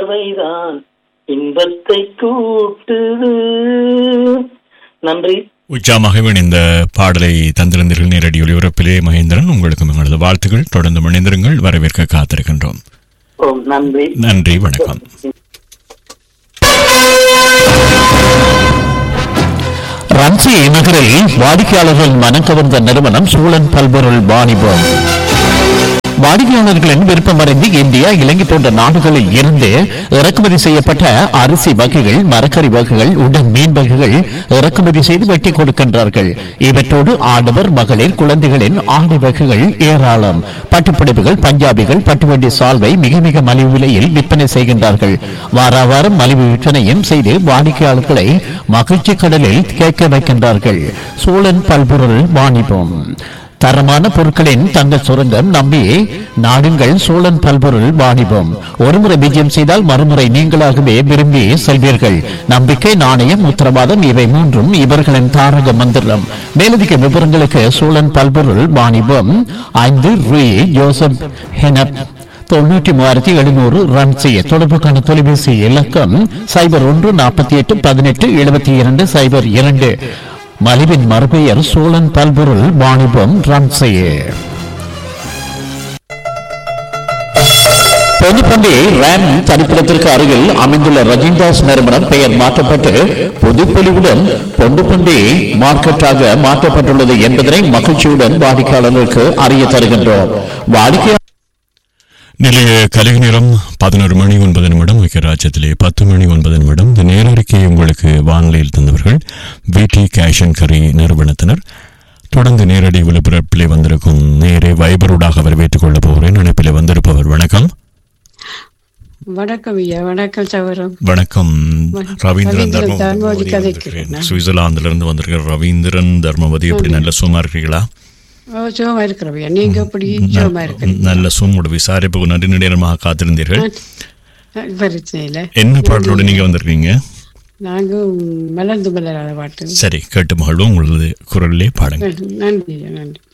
பார்வைதான் இன்பத்தை கூட்டுது நன்றி உற்சாகமாக இந்த பாடலை தந்திருந்தீர்கள் நேரடி ஒளிபரப்பிலே மகேந்திரன் உங்களுக்கு எங்களது வாழ்த்துக்கள் தொடர்ந்து மணிந்திருங்கள் வரவேற்க காத்திருக்கின்றோம் ஓம் நன்றி நன்றி வணக்கம் ரன்சி நகரில் வாடிக்கையாளர்கள் மனம் கவர்ந்த நிறுவனம் சூழன் பல்பொருள் வாணிபம் வாடிக்கையாளர்களின் விருப்பமறிந்து இந்தியா இலங்கை போன்ற நாடுகளில் இருந்து இறக்குமதி செய்யப்பட்ட அரிசி வகைகள் மரக்கறி வகைகள் உடன் மீன் வகைகள் இறக்குமதி செய்து வெட்டி கொடுக்கின்றார்கள் இவற்றோடு ஆடவர் மகளிர் குழந்தைகளின் ஆடை வகைகள் ஏராளம் பட்டுப்பிடிப்புகள் பஞ்சாபிகள் பட்டுவண்டி சால்வை மிக மிக மலிவு விலையில் விற்பனை செய்கின்றார்கள் வார வாரம் மலிவு விற்பனையும் செய்து வாடிக்கையாளர்களை மகிழ்ச்சி கடலில் கேட்க வைக்கின்றார்கள் சூழன் பல்பொருள் வாணிபம் தரமான பொருட்களின் தங்க சுரங்கம் நம்பி நாடுங்கள் சோழன் பல்பொருள் வாணிபம் ஒருமுறை விஜயம் செய்தால் மறுமுறை நீங்களாகவே விரும்பி செல்வீர்கள் நம்பிக்கை நாணயம் உத்தரவாதம் இவை மூன்றும் இவர்களின் தாரக மந்திரம் மேலதிக விவரங்களுக்கு சோழன் பல்பொருள் வாணிபம் ஐந்து ரூ ஜோசப் ஹெனப் தொண்ணூற்றி மூவாயிரத்தி எழுநூறு ரன் செய்ய தொடர்புக்கான தொலைபேசி இலக்கம் சைபர் ஒன்று நாற்பத்தி எட்டு பதினெட்டு எழுபத்தி இரண்டு சைபர் இரண்டு மலிவின் மறுபெயர் சோழன் பல்பொருள் வாணிபம் ரன் செய்ய பொதுப்பண்டி ரேம் தனிப்பிடத்திற்கு அருகில் அமைந்துள்ள ரஜின்தாஸ் நிறுவனம் பெயர் மாற்றப்பட்டு புதுப்பொலிவுடன் பொண்டுப்பண்டி மார்க்கெட்டாக மாற்றப்பட்டுள்ளது என்பதனை மகிழ்ச்சியுடன் வாடிக்கையாளர்களுக்கு அறிய தருகின்றோம் வாடிக்கை நிலைய கலை நேரம் பதினோரு மணி ஒன்பது நிமிடம் ஐக்கியராஜ்யத்திலே பத்து மணி ஒன்பது நிமிடம் இந்த நேரறிக்கையை உங்களுக்கு வானிலையில் தந்தவர்கள் விடி கேஷ் அண்ட் கரி நிறுவனத்தினர் தொடர்ந்து நேரடி ஒளிபரப்பிலே வந்திருக்கும் நேரே வைபரோடாக வரவேற்றுக் கொள்ளப் போகிறேன் நினைப்பிலே வந்திருப்பவர் வணக்கம் வணக்கம் ஐயா வணக்கம் சவரம் வணக்கம் வணக்கம். ரவீந்திரன் ரவீந்திரன் தர்மபதி தர்மபதி வந்திருக்கிறேன் கதைக்கிறேன். சுவிட்சர்லாந்துல இருந்து வந்திருக்கிற ரவீந்திரன் தர்மபதி எப்படி நல்ல சும்மா இருக்கிறீங்களா ஓ சுகமா இருக்கிறோம் ஐயா நீங்க எப்படி சுகமா இருக்கிறீங்க நல்ல சும்மோட விசாரிப்புக்கு நன்றி நேரமாக காத்திருந்தீர்கள் அஹ் பிரச்சனை இல்லை என்ன பாடலோட நீங்க வந்திருக்கீங்க நாங்க மலர்ந்து மலராத பாட்டு சரி கேட்டு மகளும் உங்களது குரல்லே பாடுங்க நன்றி ஐயா நன்றி